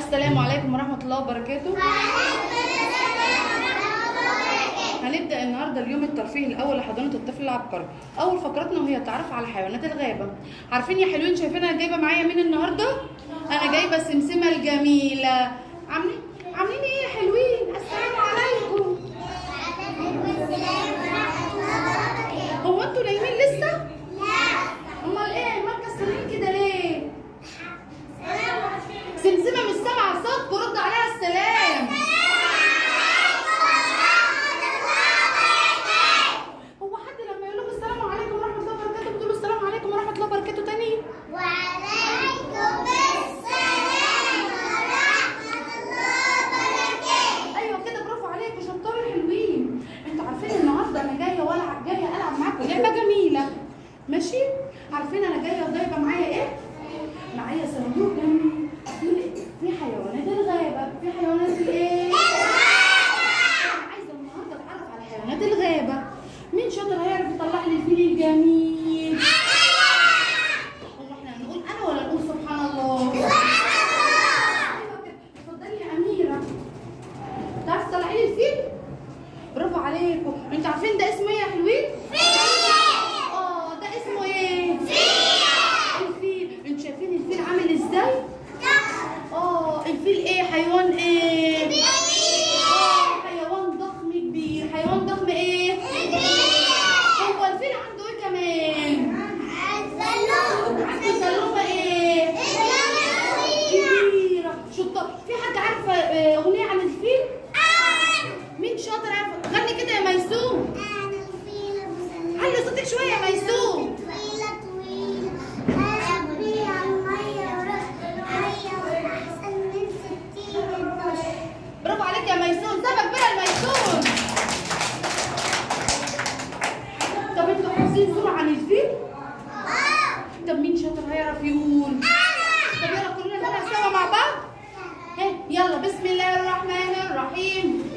السلام عليكم ورحمة الله وبركاته هنبدأ النهاردة اليوم الترفيهي الأول لحضانة الطفل العبقري أول فقرتنا وهي التعرف على حيوانات الغابة عارفين يا حلوين شايفين أنا جايبة معايا مين النهاردة؟ أنا جايبة سمسمة الجميلة عاملين عاملين إيه يا حلوين؟ السلام عليكم هو أنتوا نايمين لسه؟ أمال إيه؟ أمال كسرين كده ليه؟ سمسمة مش سامعة صوتكم رد عليها السلام هو حد لما يقول لكم السلام عليكم ورحمة الله وبركاته بتقولوا السلام عليكم ورحمة الله وبركاته تاني ايوه كده برافو عليكم شطار حلوين انتوا عارفين النهارده انا جايه والعب جايه العب معاكم لعبه جميله ماشي عارفين انا جايه وجايبه معايا ايه معايا صندوق جميل في- في حيوانات الغابه في حيوانات الايه انا عايزه النهارده اتعرف على حيوانات الغابه مين شاطر هيعرف يطلع لي الفيل الجميل هو احنا هنقول انا ولا نقول سبحان الله ايوه كده اتفضلي يا اميره تعرفي تطلعي لي الفيل برافو عليكم انتوا عارفين ده اسمه ايه يا حلوين اه ده اسمه ايه الفيل انتوا شايفين الفيل عامل ازاي اه الفيل ايه حيوان ايه اه حيوان ضخم كبير حيوان ضخم ايه هو الفيل عنده ايه كمان عنده سلومه ايه كبيره شطار في حد عارفه آه، اغنيه عن الفيل مين شاطر عارفه غني كده يا ميسوم علي صوتك شويه يا ميسوم برافو عليك يا ميسون سبق بقى الميسون طب انتوا حافظين صورة عن الفيل؟ طب مين شاطر هيعرف يقول؟ طب يلا كلنا نقولها سوا مع بعض؟ ها يلا بسم الله الرحمن الرحيم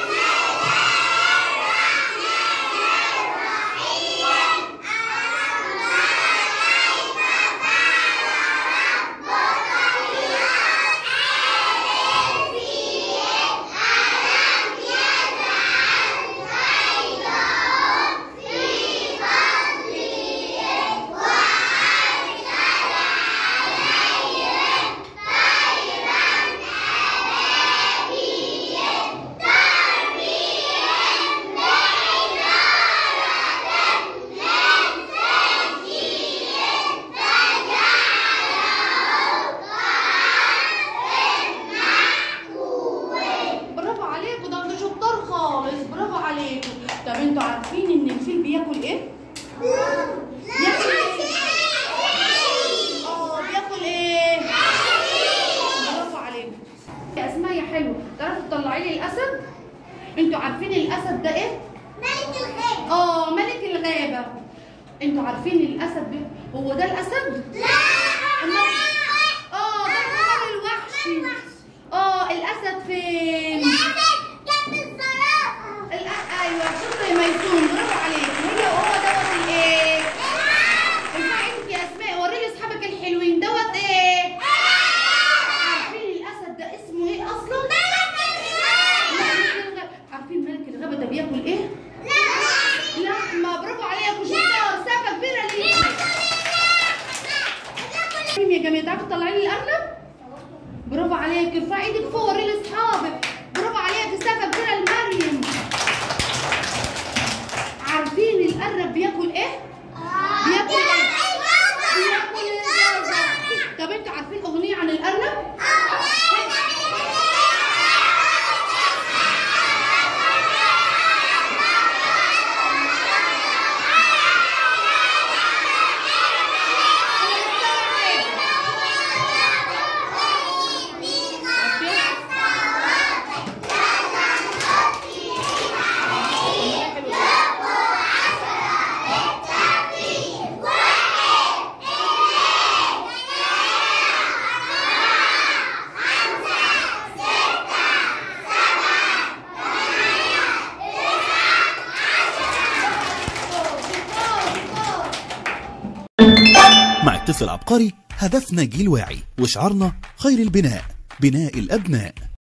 برافو عليكم ده انتوا شطار خالص برافو عليكم طب انتوا عارفين ان الفيل بياكل ايه؟ بياكل ايه؟ اه بياكل ايه؟ برافو عليكم يا اسماء يا حلوه تعرفوا تطلعي لي الاسد؟ انتوا عارفين الاسد ده ايه؟ اه ملك الغابه انتوا عارفين الاسد ده هو ده الاسد؟ أمال- اه ده الحمار الوحشي اه الاسد فين؟ الأ- ايوه شكرا يا ميسون برافو عليك هي وهو دوت الايه؟ اسمعي انت يا اسماء وريني اصحابك الحلوين دوت ايه؟ عارفين الاسد ده اسمه ايه اصلا؟ ملك الغابة. عارفين ملك الغابه ده بياكل ايه؟ لحمه برافو عليكم شطار سقفه كبيره ليكي يا جماعه تعرفي تطلعي لي الارنب؟ برافو عليك ارفعي ايدك فوق وري لاصحابك برافو عليك سقفه كبيره لمريم عارفين الارنب بياكل ايه؟ بياكل ايه؟ بياكل الجزر طب انتوا عارفين اغنيه عن الارنب؟ مع الطفل العبقري هدفنا جيل واعي وشعارنا خير البناء بناء الأبناء